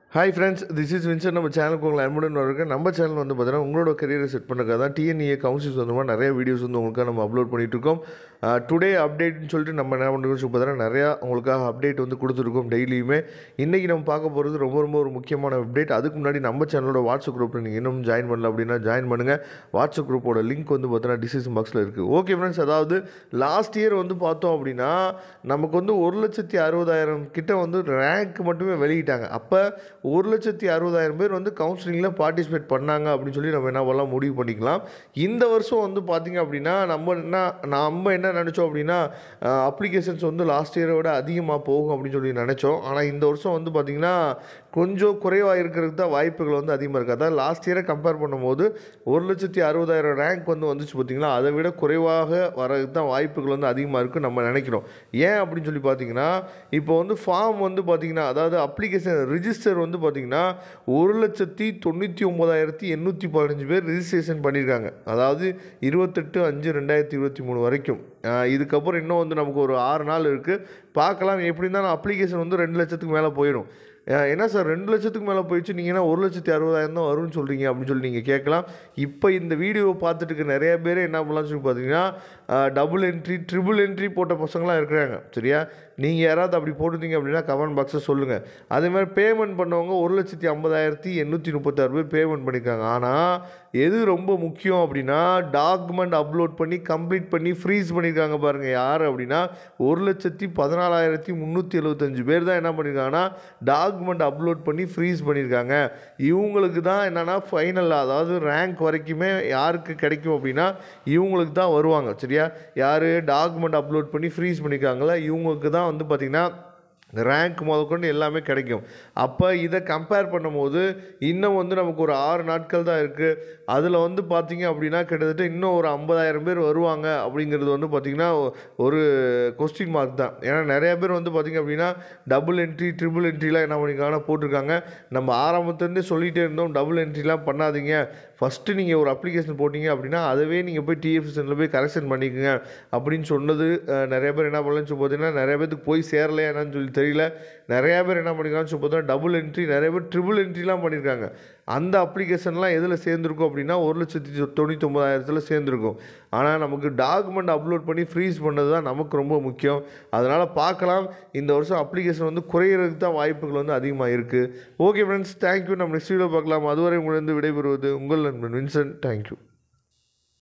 hi friends this is Vincent நம்ம சேனலுக்கு உங்களை அன்புடன் இருக்கு நம்ம சேனல் வந்து பார்த்தீங்கன்னா உங்களோட கரியரை செட் பண்ணுறதுக்காக தான் டிஎன்ஏ கவுன்சில்ஸ் வந்து மாதிரி நிறைய வீடியோஸ் வந்து உங்களுக்காக நம்ம அப்லோட் பண்ணிட்டு இருக்கோம் டுடே அப்டேட்னு சொல்லிட்டு நம்ம என்ன பண்ணுறோம் பார்த்தீங்கன்னா நிறையா உங்களுக்காக அப்டேட் வந்து கொடுத்துருக்கோம் டெய்லியுமே இன்றைக்கி நம்ம பார்க்க போகிறது ரொம்ப ரொம்ப ஒரு முக்கியமான அப்டேட் அதுக்கு முன்னாடி நம்ம சேனலோட வாட்ஸ்அப் குரூப்பில் நீங்கள் இன்னும் ஜாயின் பண்ணல அப்படின்னா ஜாயின் பண்ணுங்கள் வாட்ஸ்அப் குரூப்போட லிங்க் வந்து பார்த்தீங்கன்னா டிசிஷன் பாக்ஸில் இருக்குது ஓகே ஃப்ரெண்ட்ஸ் அதாவது லாஸ்ட் இயர் வந்து பார்த்தோம் அப்படின்னா நமக்கு வந்து ஒரு லட்சத்தி அறுபதாயிரம் கிட்ட வந்து ரேங்க் மட்டுமே வெளியிட்டாங்க அப்போ ஒரு லட்சத்தி அறுபதாயிரம் பேர் வந்து கவுன்சிலிங்கில் பார்ட்டிசிபேட் பண்ணாங்க அப்படின்னு சொல்லி நம்ம என்ன பண்ணலாம் முடிவு பண்ணிக்கலாம் இந்த வருஷம் வந்து பார்த்திங்க அப்படின்னா நம்ம என்ன நம்ம என்ன நினச்சோம் அப்படின்னா அப்ளிகேஷன்ஸ் வந்து லாஸ்ட் இயரை விட அதிகமாக போகும் அப்படின்னு சொல்லி நினச்சோம் ஆனால் இந்த வருஷம் வந்து பார்த்திங்கன்னா கொஞ்சம் குறைவாக இருக்கிறதுக்கு தான் வாய்ப்புகள் வந்து அதிகமாக இருக்குது அதாவது லாஸ்ட் இயரை கம்பேர் பண்ணும்போது ஒரு லட்சத்தி அறுபதாயிரம் ரேங்க் வந்து வந்துச்சு பார்த்திங்களா அதை விட குறைவாக வரதுக்கு தான் வாய்ப்புகள் வந்து அதிகமாக இருக்குது நம்ம நினைக்கிறோம் ஏன் அப்படின்னு சொல்லி பார்த்தீங்கன்னா இப்போ வந்து ஃபார்ம் வந்து பார்த்திங்கன்னா அதாவது அப்ளிகேஷன் ரிஜிஸ்டர் வந்து பார்த்திங்கன்னா ஒரு லட்சத்தி தொண்ணூற்றி ஒம்பதாயிரத்தி எண்ணூற்றி பதினஞ்சு பேர் ரிஜிஸ்ட்ரேஷன் பண்ணியிருக்காங்க அதாவது இருபத்தெட்டு அஞ்சு ரெண்டாயிரத்தி இருபத்தி மூணு வரைக்கும் ஆஹ் இதுக்கப்புறம் இன்னும் வந்து நமக்கு ஒரு ஆறு நாள் இருக்குது பார்க்கலாம் எப்படி இருந்தாலும் அப்ளிகேஷன் வந்து ரெண்டு லட்சத்துக்கு மேலே போயிடும் அஹ் என்ன சார் ரெண்டு லட்சத்துக்கு மேலே போயிடுச்சு நீங்கள் என்ன ஒரு லட்சத்தி அறுபதாயிரம் தான் வரும்னு சொல்கிறீங்க அப்படின்னு சொல்லி நீங்கள் கேட்கலாம் இப்போ இந்த வீடியோவை பார்த்துட்டு இருக்க நிறைய பேர் என்ன பண்ணலாம்னு சொல்லி பார்த்தீங்கன்னா டபுள் என்ட்ரி ட்ரிபிள் என்ட்ரி போட்ட பசங்களாம் இருக்கிறாங்க சரியா நீங்கள் யாராவது அப்படி போட்டிருந்தீங்க அப்படின்னா கமெண்ட் பாக்ஸில் சொல்லுங்கள் அதே மாதிரி பேமெண்ட் பண்ணவங்க ஒரு லட்சத்தி ஐம்பதாயிரத்தி எண்ணூற்றி முப்பத்தாறு பேர் பேமெண்ட் பண்ணியிருக்காங்க ஆனால் எது ரொம்ப முக்கியம் அப்படின்னா டாக்குமெண்ட் அப்லோட் பண்ணி கம்ப்ளீட் பண்ணி ஃப்ரீஸ் பண்ணியிருக்காங்க பாருங்கள் யார் அப்படின்னா ஒரு லட்சத்தி பதினாலாயிரத்தி முந்நூற்றி எழுபத்தஞ்சு பேர் தான் என்ன பண்ணியிருக்காங்கன்னா டாக்குமெண்ட் அப்லோட் பண்ணி ஃப்ரீஸ் பண்ணியிருக்காங்க இவங்களுக்கு தான் என்னென்னா ஃபைனல் அதாவது ரேங்க் வரைக்குமே யாருக்கு கிடைக்கும் அப்படின்னா இவங்களுக்கு தான் வருவாங்க சரியா யார் டாக்குமெண்ட் அப்லோட் பண்ணி ஃப்ரீஸ் பண்ணியிருக்காங்களா இவங்களுக்கு தான் வந்து பார்த்திங்கன்னா ரேங்க் முதற்கொண்டு எல்லாமே கிடைக்கும் அப்போ இதை கம்பேர் பண்ணும்போது இன்னும் வந்து நமக்கு ஒரு ஆறு நாட்கள் தான் இருக்குது அதில் வந்து பார்த்திங்க அப்படின்னா கிட்டத்தட்ட இன்னும் ஒரு ஐம்பதாயிரம் பேர் வருவாங்க அப்படிங்கிறது வந்து பார்த்திங்கன்னா ஒரு கொஸ்டின் மார்க் தான் ஏன்னா நிறைய பேர் வந்து பார்த்திங்க அப்படின்னா டபுள் என்ட்ரி ட்ரிபிள் என்ட்ரிலாம் என்ன பண்ணியிருக்காங்கன்னா போட்டிருக்காங்க நம்ம ஆரம்பத்துலேருந்தே சொல்லிகிட்டே இருந்தோம் டபுள் என்ட்ரிலாம் பண்ணாதீங்க ஃபஸ்ட்டு நீங்கள் ஒரு அப்ளிகேஷன் போட்டிங்க அப்படின்னா அதவே நீங்கள் போய் டிஎஃப்எஸ்எனில் போய் கரெக்ஷன் பண்ணிக்கோங்க அப்படின்னு சொன்னது அஹ், நிறைய பேர் என்ன பண்ணலன்னு சொல்லி பார்த்தீங்கன்னா நிறைய பேருக்கு போய் சேரலையா என்னன்னு சொல்லி தெரியல நிறையா பேர் என்ன பண்ணியிருக்காங்கன்னு சொல்லி பார்த்தா டபுள் என்ட்ரி நிறைய பேர் ட்ரிபிள் என்ட்ரிலாம் பண்ணியிருக்காங்க அந்த அப்ளிகேஷன்லாம் எதில் சேர்ந்துருக்கும் அப்படின்னா ஒரு லட்சத்தி தொண்ணூற்றி ஒம்பதாயிரத்தில் சேர்ந்துருக்கும் ஆனால் நமக்கு டாக்குமெண்ட் அப்லோட் பண்ணி ஃப்ரீஸ் பண்ணது தான் நமக்கு ரொம்ப முக்கியம் அதனால் பார்க்கலாம் இந்த வருஷம் அப்ளிகேஷன் வந்து குறையிறதுக்கு தான் வாய்ப்புகள் வந்து அதிகமாக இருக்குது ஓகே ஃப்ரெண்ட்ஸ் தேங்க்யூ நம்ம நெக்ஸ்ட் வீடியோ பார்க்கலாம் அதுவரை உங்களிருந்து விடைபெறுவது உங்கள் நண்பன் வின்சென்ட் தேங்க்யூ